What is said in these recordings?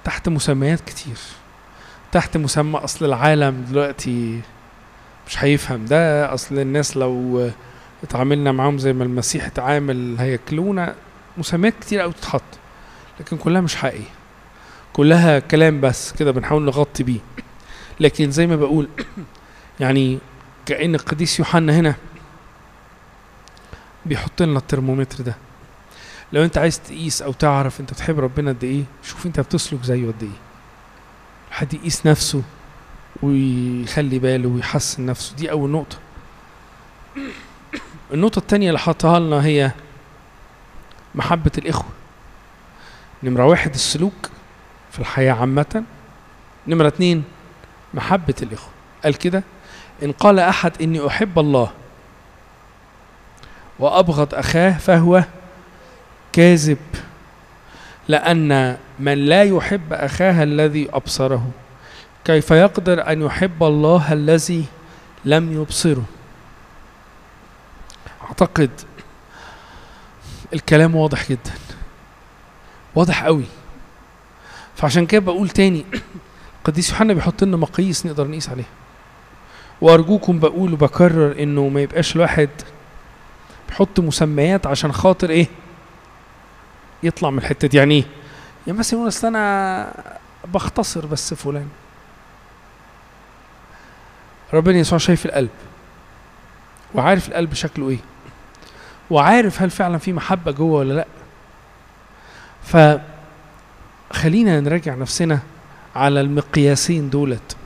تحت مسميات كتير تحت مسمى اصل العالم دلوقتي مش هيفهم ده اصل الناس لو اتعاملنا معاهم زي ما المسيح اتعامل هياكلونا مسميات كتير قوي تتحط لكن كلها مش حقيقيه كلها كلام بس كده بنحاول نغطي بيه لكن زي ما بقول يعني كأن القديس يوحنا هنا بيحط لنا الترمومتر ده لو انت عايز تقيس او تعرف انت بتحب ربنا قد ايه شوف انت بتسلك زيه قد ايه حد يقيس نفسه ويخلي باله ويحسن نفسه دي اول نقطة النقطة التانية اللي حطها لنا هي محبة الإخوة نمرة واحد السلوك في الحياة عامة نمرة اتنين محبة الإخوة قال كده إن قال أحد إني أحب الله وأبغض أخاه فهو كاذب لأن من لا يحب أخاه الذي أبصره كيف يقدر أن يحب الله الذي لم يبصره أعتقد الكلام واضح جدا واضح قوي فعشان كده بقول تاني القديس يوحنا بيحط لنا مقاييس نقدر نقيس عليها وارجوكم بقول وبكرر انه ما يبقاش الواحد بيحط مسميات عشان خاطر ايه يطلع من الحته دي يعني ايه يعني مثلا يقول اصل انا بختصر بس فلان ربنا يسوع شايف القلب وعارف القلب شكله ايه وعارف هل فعلا في محبه جوه ولا لا فخلينا نراجع نفسنا على المقياسين دولت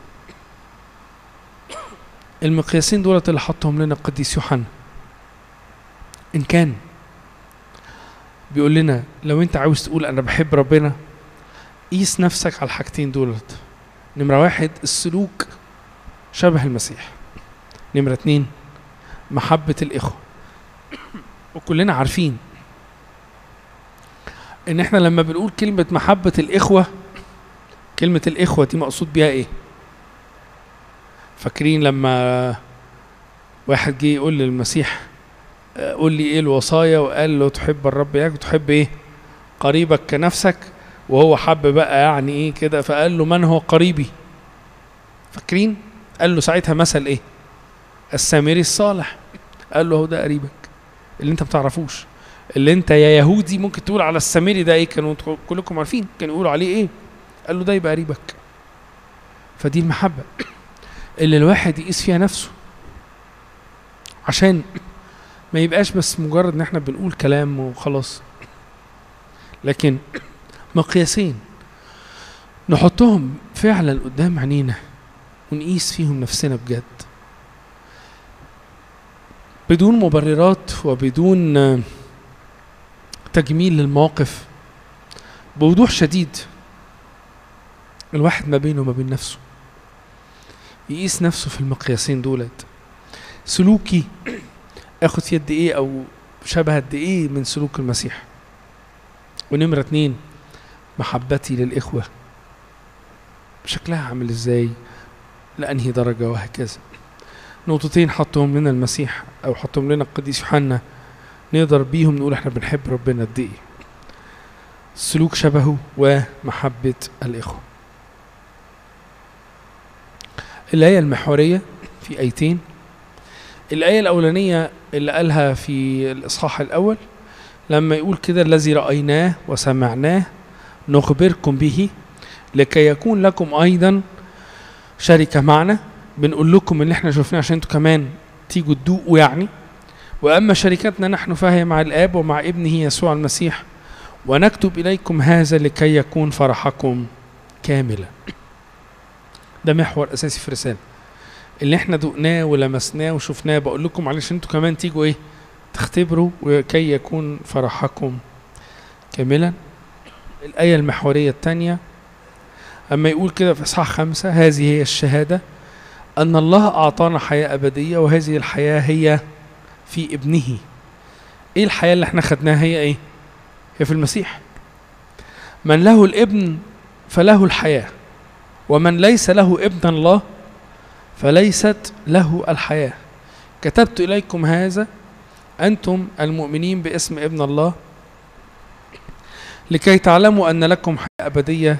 المقياسين دولت اللي حطهم لنا القديس يوحنا ان كان بيقول لنا لو انت عاوز تقول انا بحب ربنا قيس نفسك على الحاجتين دولت نمرة واحد السلوك شبه المسيح نمرة اتنين محبة الإخوة وكلنا عارفين إن إحنا لما بنقول كلمة محبة الإخوة كلمة الإخوة دي مقصود بيها إيه؟ فاكرين لما واحد جه يقول للمسيح آه، قول لي ايه الوصايا وقال له تحب الرب اياك وتحب ايه قريبك كنفسك وهو حب بقى يعني ايه كده فقال له من هو قريبي فاكرين قال له ساعتها مثل ايه السامري الصالح قال له هو ده قريبك اللي انت بتعرفوش اللي انت يا يهودي ممكن تقول على السامري ده ايه كانوا انتوا كلكم عارفين كانوا يقولوا عليه ايه قال له ده يبقى قريبك فدي المحبة اللي الواحد يقيس فيها نفسه عشان ما يبقاش بس مجرد ان احنا بنقول كلام وخلاص لكن مقياسين نحطهم فعلا قدام عينينا ونقيس فيهم نفسنا بجد بدون مبررات وبدون آه، تجميل للمواقف بوضوح شديد الواحد ما بينه وما بين نفسه يقيس نفسه في المقياسين دولت سلوكي اخد في يد ايه او شبه قد ايه من سلوك المسيح ونمرة اتنين محبتي للإخوة شكلها عامل ازاي لأنهي درجة وهكذا نقطتين حطهم لنا المسيح أو حطهم لنا القديس يوحنا نقدر بيهم نقول احنا بنحب ربنا قد ايه السلوك شبهه ومحبة الإخوة الآية المحورية في آيتين الآية الأولانية اللي قالها في الإصحاح الأول لما يقول كده الذي رأيناه وسمعناه نخبركم به لكي يكون لكم أيضا شركة معنا بنقول لكم اللي احنا شفناه عشان انتوا كمان تيجوا تدوقوا يعني وأما شركتنا نحن فهي مع الآب ومع ابنه يسوع المسيح ونكتب إليكم هذا لكي يكون فرحكم كاملا ده محور أساسي في الرسالة اللي احنا دقناه ولمسناه وشفناه بقول لكم علشان انتوا كمان تيجوا ايه تختبروا وكي يكون فرحكم كاملا الآية المحورية الثانية أما يقول كده في إصحاح خمسة هذه هي الشهادة أن الله أعطانا حياة أبدية وهذه الحياة هي في ابنه إيه الحياة اللي احنا خدناها هي إيه؟ هي في المسيح من له الابن فله الحياة ومن ليس له ابن الله فليست له الحياة كتبت إليكم هذا أنتم المؤمنين باسم ابن الله لكي تعلموا أن لكم حياة أبدية